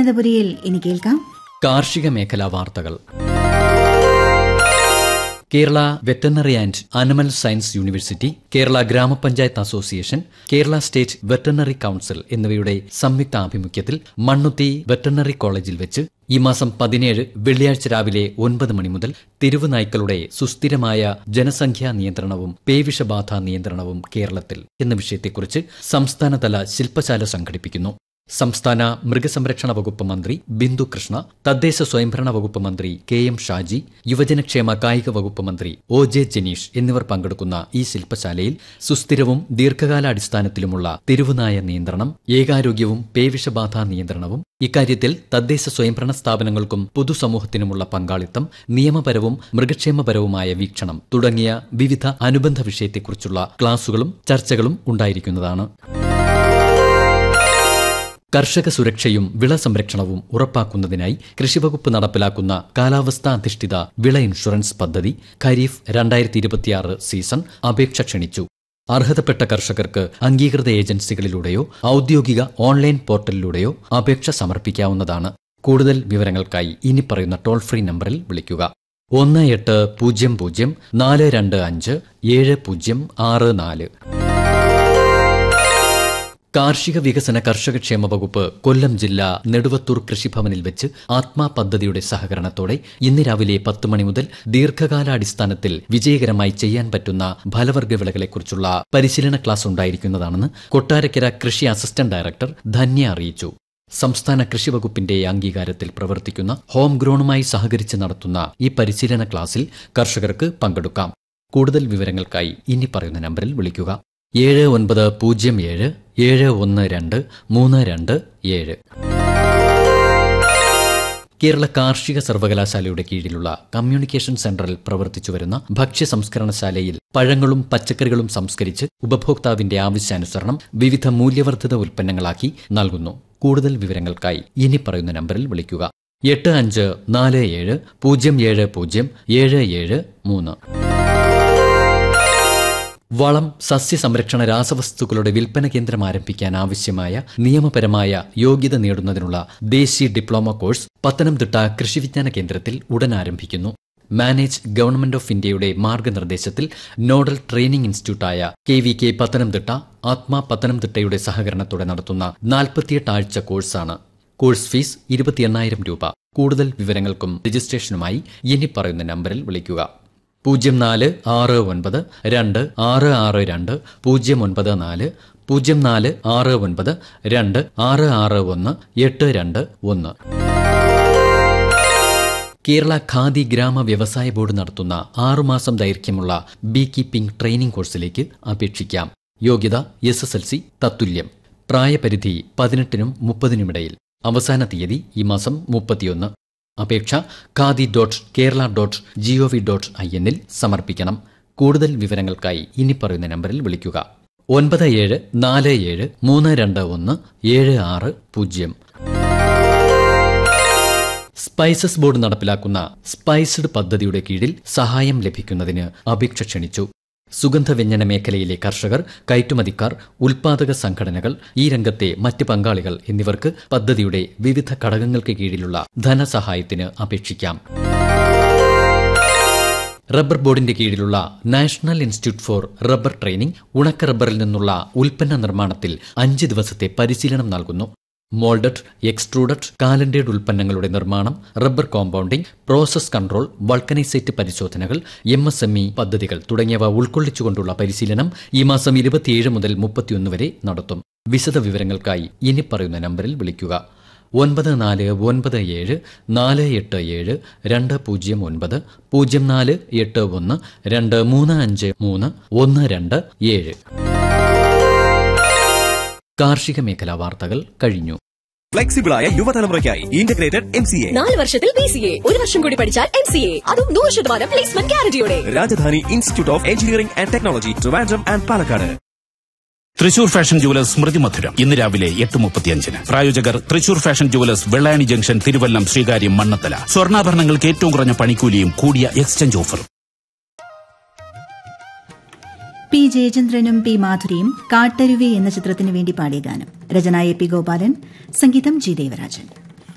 അനന്തപുരിയിൽ ഇനി കേൾക്കാം കാർഷിക മേഖലാ വാർത്തകൾ Kerala veterinary and animal science university Kerala ഗ്രാമപഞ്ചായത്ത് association Kerala state veterinary council എന്നിവയുടെ സംയുക്ത ആഭിമുഖ്യത്തിൽ മണ്ണുത്തി വെറ്ററിനറി കോളേജിൽ വെച്ച് ഈ മാസം പതിനേഴ് വെള്ളിയാഴ്ച രാവിലെ ഒൻപത് മണി മുതൽ തെരുവ് നായ്ക്കളുടെ സുസ്ഥിരമായ ജനസംഖ്യാ നിയന്ത്രണവും പേവിഷബാധ നിയന്ത്രണവും കേരളത്തിൽ എന്ന വിഷയത്തെക്കുറിച്ച് സംസ്ഥാനതല ശില്പശാല സംഘടിപ്പിക്കുന്നു സംസ്ഥാന മൃഗസംരക്ഷണ വകുപ്പ് മന്ത്രി ബിന്ദു കൃഷ്ണ തദ്ദേശ സ്വയംഭരണ വകുപ്പ് മന്ത്രി കെ എം ഷാജി യുവജനക്ഷേമ കായിക വകുപ്പ് മന്ത്രി ഒ ജെ ജനീഷ് എന്നിവർ പങ്കെടുക്കുന്ന ഈ ശില്പശാലയിൽ സുസ്ഥിരവും ദീർഘകാലാടിസ്ഥാനത്തിലുമുള്ള തെരുവുനായ നിയന്ത്രണം ഏകാരോഗ്യവും പേവിഷബാധ നിയന്ത്രണവും ഇക്കാര്യത്തിൽ തദ്ദേശ സ്വയംഭരണ സ്ഥാപനങ്ങൾക്കും പൊതുസമൂഹത്തിനുമുള്ള പങ്കാളിത്തം നിയമപരവും മൃഗക്ഷേമപരവുമായ വീക്ഷണം തുടങ്ങിയ വിവിധ അനുബന്ധ വിഷയത്തെക്കുറിച്ചുള്ള ക്ലാസുകളും ചർച്ചകളും ഉണ്ടായിരിക്കുന്നതാണ് കർഷക സുരക്ഷയും വിള സംരക്ഷണവും ഉറപ്പാക്കുന്നതിനായി കൃഷിവകുപ്പ് നടപ്പിലാക്കുന്ന കാലാവസ്ഥാ അധിഷ്ഠിത വിള ഇൻഷുറൻസ് പദ്ധതി ഖരീഫ് രണ്ടായിരത്തി ഇരുപത്തിയാറ് സീസൺ അപേക്ഷ ക്ഷണിച്ചു അർഹതപ്പെട്ട കർഷകർക്ക് അംഗീകൃത ഏജൻസികളിലൂടെയോ ഔദ്യോഗിക ഓൺലൈൻ പോർട്ടലിലൂടെയോ അപേക്ഷ സമർപ്പിക്കാവുന്നതാണ് കൂടുതൽ വിവരങ്ങൾക്കായി ഇനി പറയുന്ന ടോൾ ഫ്രീ നമ്പറിൽ വിളിക്കുക ഒന്ന് എട്ട് പൂജ്യം പൂജ്യം നാല് രണ്ട് അഞ്ച് ഏഴ് പൂജ്യം ആറ് നാല് കാർഷിക വികസന കർഷകക്ഷേമ വകുപ്പ് കൊല്ലം ജില്ല നെടുവത്തൂർ കൃഷിഭവനിൽ വെച്ച് ആത്മാ പദ്ധതിയുടെ സഹകരണത്തോടെ ഇന്ന് രാവിലെ പത്ത് മണി മുതൽ ദീർഘകാലാടിസ്ഥാനത്തിൽ വിജയകരമായി ചെയ്യാൻ പറ്റുന്ന ഫലവർഗ വിളകളെക്കുറിച്ചുള്ള പരിശീലന ക്ലാസ് ഉണ്ടായിരിക്കുന്നതാണെന്ന് കൊട്ടാരക്കര കൃഷി അസിസ്റ്റന്റ് ഡയറക്ടർ ധന്യ അറിയിച്ചു സംസ്ഥാന കൃഷി വകുപ്പിന്റെ അംഗീകാരത്തിൽ പ്രവർത്തിക്കുന്ന ഹോം ഗ്രോണുമായി സഹകരിച്ച് നടത്തുന്ന ഈ പരിശീലന ക്ലാസ്സിൽ കർഷകർക്ക് പങ്കെടുക്കാം കൂടുതൽ വിവരങ്ങൾക്കായി ഇനി പറയുന്ന നമ്പറിൽ വിളിക്കുക ഏഴ് ഒൻപത് പൂജ്യം ഏഴ് ഏഴ് ഒന്ന് രണ്ട് മൂന്ന് രണ്ട് ഏഴ് കേരള കാർഷിക സർവകലാശാലയുടെ കീഴിലുള്ള കമ്മ്യൂണിക്കേഷൻ സെന്ററിൽ പ്രവർത്തിച്ചു വരുന്ന ഭക്ഷ്യ സംസ്കരണശാലയിൽ പഴങ്ങളും പച്ചക്കറികളും സംസ്കരിച്ച് ഉപഭോക്താവിന്റെ ആവശ്യാനുസരണം വിവിധ മൂല്യവർദ്ധിത ഉൽപ്പന്നങ്ങളാക്കി നൽകുന്നു കൂടുതൽ വിവരങ്ങൾക്കായി ഇനി പറയുന്ന നമ്പറിൽ വിളിക്കുക എട്ട് അഞ്ച് നാല് ഏഴ് പൂജ്യം ഏഴ് പൂജ്യം ഏഴ് ഏഴ് മൂന്ന് വളം സസ്യസംരക്ഷണ രാസവസ്തുക്കളുടെ വിൽപ്പന കേന്ദ്രം ആരംഭിക്കാൻ ആവശ്യമായ നിയമപരമായ യോഗ്യത നേടുന്നതിനുള്ള ദേശീയ ഡിപ്ലോമ കോഴ്സ് പത്തനംതിട്ട കൃഷിവിജ്ഞാന കേന്ദ്രത്തിൽ ഉടൻ ആരംഭിക്കുന്നു മാനേജ് ഗവൺമെന്റ് ഓഫ് ഇന്ത്യയുടെ മാർഗനിർദ്ദേശത്തിൽ നോഡൽ ട്രെയിനിംഗ് ഇൻസ്റ്റിറ്റ്യൂട്ടായ K V K Pathanamthitta ATMA പത്തനംതിട്ടയുടെ സഹകരണത്തോടെ നടത്തുന്ന നാൽപ്പത്തിയെട്ട് ആഴ്ച കോഴ്സാണ് കോഴ്സ് ഫീസ് ഇരുപത്തി എണ്ണായിരം രൂപ കൂടുതൽ വിവരങ്ങൾക്കും രജിസ്ട്രേഷനുമായി ഇനി പറയുന്ന നമ്പറിൽ വിളിക്കുക പൂജ്യം നാല് ആറ് ഒൻപത് രണ്ട് ആറ് ആറ് രണ്ട് പൂജ്യം ഒൻപത് നാല് പൂജ്യം നാല് ആറ് ഒൻപത് രണ്ട് ആറ് ആറ് ഒന്ന് എട്ട് രണ്ട് ഒന്ന് കേരള ഖാദി ഗ്രാമ വ്യവസായ ബോർഡ് നടത്തുന്ന ആറുമാസം ദൈർഘ്യമുള്ള ബീ കീപ്പിംഗ് ട്രെയിനിംഗ് കോഴ്സിലേക്ക് അപേക്ഷിക്കാം യോഗ്യത എസ് എസ് എൽ സി തത്തുല്യം പ്രായപരിധി പതിനെട്ടിനും മുപ്പതിനുമിടയിൽ അവസാന തീയതി ഈ മാസം മുപ്പത്തിയൊന്ന് അപേക്ഷ khadi dot Kerala dot gov dot I എന്നിൽ സമർപ്പിക്കണം കൂടുതൽ വിവരങ്ങൾക്കായി ഇനി പറയുന്ന നമ്പറിൽ വിളിക്കുക ഒൻപത് ഏഴ് നാല് ഏഴ് മൂന്ന് രണ്ട് ഒന്ന് ഏഴ് ആറ് പൂജ്യം സ്പൈസസ് ബോർഡ് നടപ്പിലാക്കുന്ന സ്പൈസ്ഡ് പദ്ധതിയുടെ കീഴിൽ സഹായം ലഭിക്കുന്നതിന് അപേക്ഷ ക്ഷണിച്ചു സുഗന്ധവ്യഞ്ജന മേഖലയിലെ കർഷകർ കയറ്റുമതിക്കാർ ഉൽപാദക സംഘടനകൾ ഈ രംഗത്തെ മറ്റ് പങ്കാളികൾ എന്നിവർക്ക് പദ്ധതിയുടെ വിവിധ ഘടകങ്ങൾക്ക് കീഴിലുള്ള ധനസഹായത്തിന് അപേക്ഷിക്കാം റബ്ബർ ബോർഡിന്റെ കീഴിലുള്ള national institute for rubber training ഉണക്ക റബ്ബറിൽ നിന്നുള്ള ഉൽപ്പന്ന നിർമ്മാണത്തിൽ അഞ്ച് ദിവസത്തെ പരിശീലനം നൽകുന്നു മോൾഡഡ് എക്സ്ട്രൂഡഡ് കാലൻഡേഡ് ഉൽപ്പന്നങ്ങളുടെ നിർമ്മാണം rubber compounding process control vulcanisate പരിശോധനകൾ എം എസ് എം ഇ പദ്ധതികൾ തുടങ്ങിയവ ഉൾക്കൊള്ളിച്ചുകൊണ്ടുള്ള പരിശീലനം ഈ മാസം ഇരുപത്തിയേഴ് മുതൽ മുപ്പത്തിയൊന്ന് വരെ നടത്തും വിശദ വിവരങ്ങൾക്കായി ഇനി പറയുന്ന നമ്പറിൽ വിളിക്കുക ഒൻപത് നാല് ഒൻപത് ഏഴ് നാല് എട്ട് ഏഴ് രണ്ട് പൂജ്യം ഒൻപത് പൂജ്യം നാല് എട്ട് ഒന്ന് രണ്ട് മൂന്ന് അഞ്ച് മൂന്ന് ഒന്ന് രണ്ട് ഏഴ് കാർഷിക മേഖലാ വാർത്തകൾ കഴിഞ്ഞു ഫ്ലെക്സിബിളായ യുവതലമുറയ്ക്കായി ഇന്റഗ്രേറ്റഡ് എം സി എ നാല് വർഷത്തിൽ ബി സി എ ഒരു വർഷം കൂടി പഠിച്ചാൽ എം സി എ അതും നൂറ് ശതമാനം പ്ലേസ്മെന്റ് ഗ്യാരണ്ടിയോടെ Rajadhani institute of engineering and technology Trivandrum and Palakkad Thrissur fashion jewellers Smrithi Madhuram ഇന്ന് രാവിലെ എട്ട് മുപ്പത്തിയഞ്ചിന് പ്രായോജകർ Thrissur fashion jewellers Vellayani junction Thiruvallam Sreekaryam Mannanthala സ്വർണ്ണാഭരണങ്ങൾക്ക് ഏറ്റവും കുറഞ്ഞ പണിക്കൂലിയും കൂടിയ എക്സ്ചേഞ്ച് ഓഫറും പി ജയചന്ദ്രനും പി മാധുരിയും കാട്ടരുവി എന്ന ചിത്രത്തിനു വേണ്ടി പാടിയ ഗാനം രചന എ പി ഗോപാലൻ സംഗീതം ജി ദേവരാജൻ